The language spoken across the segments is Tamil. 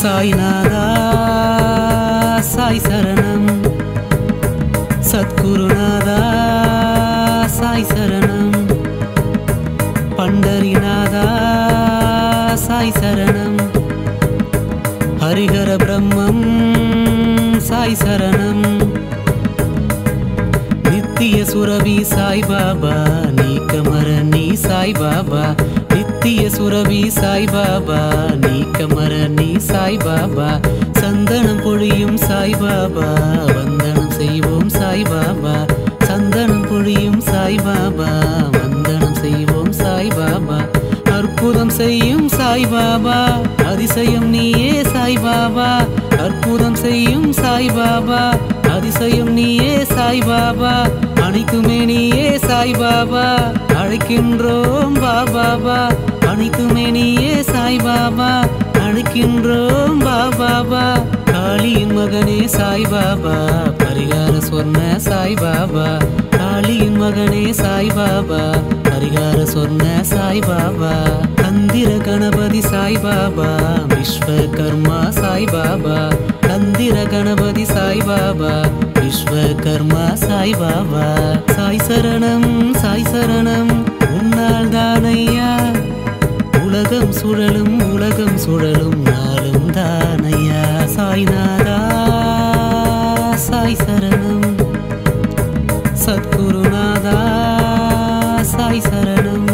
சாய்நாதா சாய் சரணம் சத்குருநாதா சாய் சரணம் பண்டரிநாதா சாய் சரணம் ஹரிஹர பிரம்மம் சாய் சரணம் நித்திய சுரவி சாய் பாபா நீக்கமர நீ சாய் பாபா நித்திய சுரவி சாய் பாபா நீக்கமர நீ சாய் பாபா சந்தனம் பொழியும் சாய் பாபா வந்தனம் செய்வோம் சாய் பாபா சந்தனம் பொழியும் சாய் பாபா வந்தனம் செய்வோம் சாய் பாபா அற்புதம் செய்யும் சாய் பாபா அதிசயம் நீயே சாய் பாபா அற்புதம் செய்யும் சாய் பாபா அதிசயம் நீயே சாய் பாபா அனைத்துமே நீயே சாய் பாபா அழைக்கின்றோம் பாபாபா அனைத்துமே நீயே சாய் பாபா அழைக்கின்றோம் பாபாபா காளியின் மகனே சாய் பாபா பரிகார சொன்ன சாய் பாபா காளியின் மகனே சாய் பாபா பரிகார சொன்ன சாய் பாபா தந்திர கணபதி சாய் பாபா விஸ்வகர்மா சாய் பாபா தந்திர கணபதி சாய் பாபா விஸ்வகர்மா சாய் பாபா சாய் சரணம் சாய் சரணம் உன்னால் தானையா உலகம் சுழலும் உலகம் சுழலும் நாளும் தானையா சாய்நாதா சாய் சரணம் சத்குருநாதா சாய் சரணம்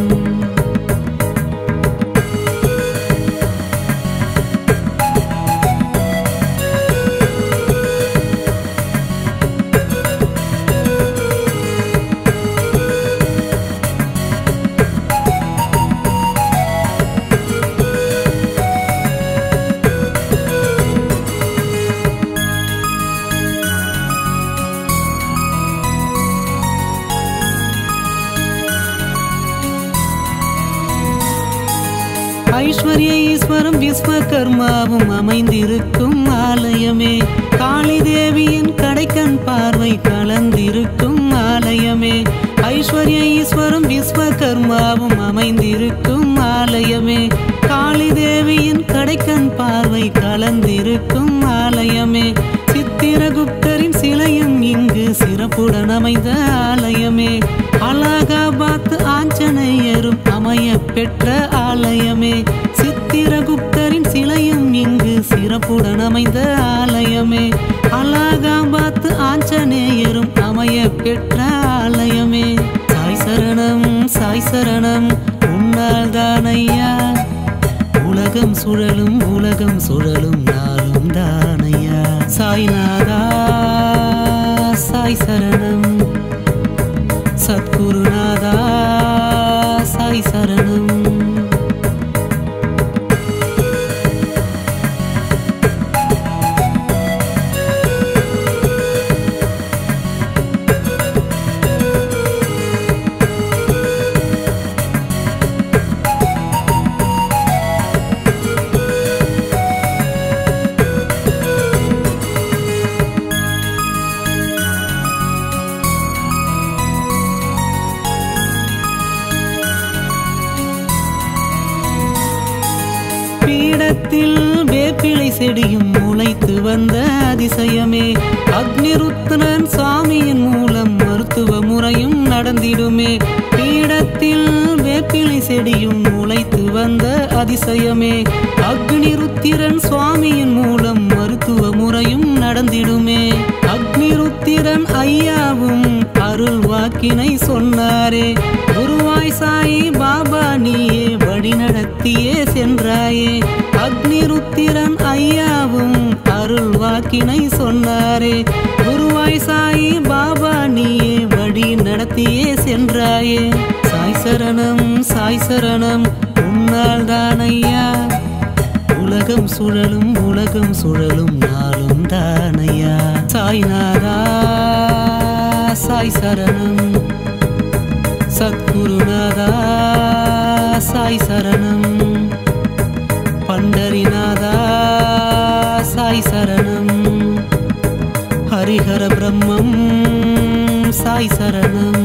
ஐஸ்வர்ய ஈஸ்வரம் விஸ்வகர்மாவும் அமைந்திருக்கும் ஆலயமே காளி தேவியின் கடைக்கண் பார்வை கலந்திருக்கும் ஆலயமே ஐஸ்வர்ய ஈஸ்வரம் விஸ்வகர்மாவும் அமைந்திருக்கும் ஆலயமே காளி தேவியின் கடைக்கண் பார்வை கலந்திருக்கும் ஆலயமே சித்திரகுப்தரின் சிலையும் இங்கு சிறப்புடன் அமைந்த ஆலயமே அலகாபாத் ஆஞ்சநேயரும் அமைய பெற்ற ஆலயமே சித்திரகுப்தரின் சிலையும் இங்கு சிறப்புடன் அமைந்த ஆலயமே அலகாபாத் ஆஞ்சநேயரும் அமைய பெற்ற ஆலயமே சாய் சரணம் சாய் சரணம் உன்னால் தானையா உலகம் சுழலும் உலகம் சுழலும் நாளும் தானையா சாய்நாதா சாய் சரணம் சத்குருநாதா சாய் சரணம் பீடத்தில் வேப்பிலை செடியும் முளைத்து வந்த அதிசயமே அக்னிருத்ரன் சாமியின் மூலம் மருத்துவ முறையும் நடந்திடுமே பீடத்தில் வேப்பிலை செடியும் முளைத்து வந்த அதிசயமே அக்னிருத்திரன் சுவாமியின் மூலம் மருத்துவ முறையும் நடந்திடுமே அக்னிருத்திரன் ஐயாவும் அருள் வாக்கினை சொன்னாரே குருவாய் சாயி பாபா நீயே வழி நடத்தியே சென்றாயே அக்னிருத்திரன் ஐயாவும் அருள் வாக்கினை சொன்னாரே குருவாய் சாயி பாபா நீயே வழி நடத்தியே சென்றாயே சாய் சரணம் சாய் சரணம் உன்னால் தானையா உலகம் சுழலும் உலகம் சுழலும் நாளும் தானையா சாய்நாதா சாய் சரணம் சத்குருநாதா சாய் சரணம் பண்டரிநாதா சாய் சரணம் ஹரிஹர பிரம்மம் சாய் சரணம்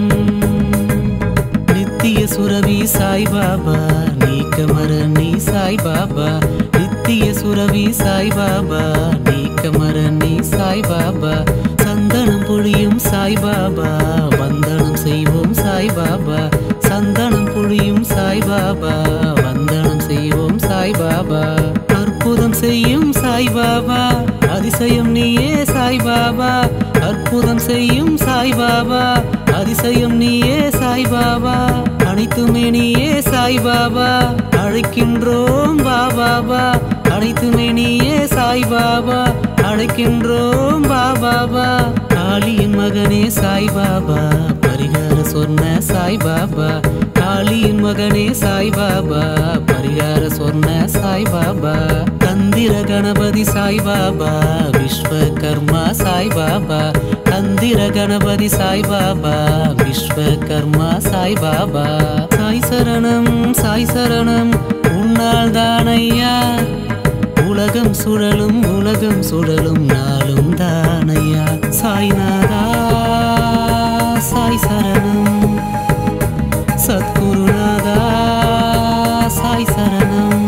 நித்திய சுரவி சாய் பாபா நீக்கமர நீ சாய் பாபா நித்திய சுர துறவி சாய்பாபா நீக்கமரணி சாய்பாபா சந்தனம் பொழியும் சாய்பாபா வந்தனம் செய்வோம் சாய்பாபா சந்தனம் பொழியும் சாய்பாபா வந்தனம் செய்வோம் சாய்பாபா அற்புதம் செய்யும் சாய்பாபா அதிசயம் நீயே சாய்பாபா அற்புதம் செய்யும் சாய்பாபா அதிசயம் நீயே சாய்பாபா அனைத்துமே நீயே சாய்பாபா அழைக்கின்றோம் பாபாபா அனைத்துமே நீயே சாய்பாபா அழைக்கின்றோம் பாபாபா காளியின் மகனே சாய்பாபா பரிகார சொன்ன சாய்பாபா காளியின் மகனே சாய்பாபா பரிகார சொன்ன சாய்பாபா தந்திர கணபதி சாய்பாபா விஸ்வகர்மா சாய்பாபா தந்திர கணபதி சாய்பாபா விஸ்வகர்மா சாய்பாபா சாய் சரணம் சாய் சரணம் உன்னால் தானையா உலகம் சுழலும் உலகம் சுழலும் நாளும் தானையா சாய்நாதா சாய் சரணம் சத்குருநாதா சாய் சரணம்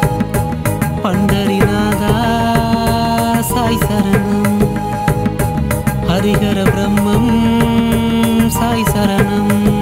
பண்டரிநாதா சாய் சரணம் ஹரிஹர பிரம்மம் சாய் சரணம்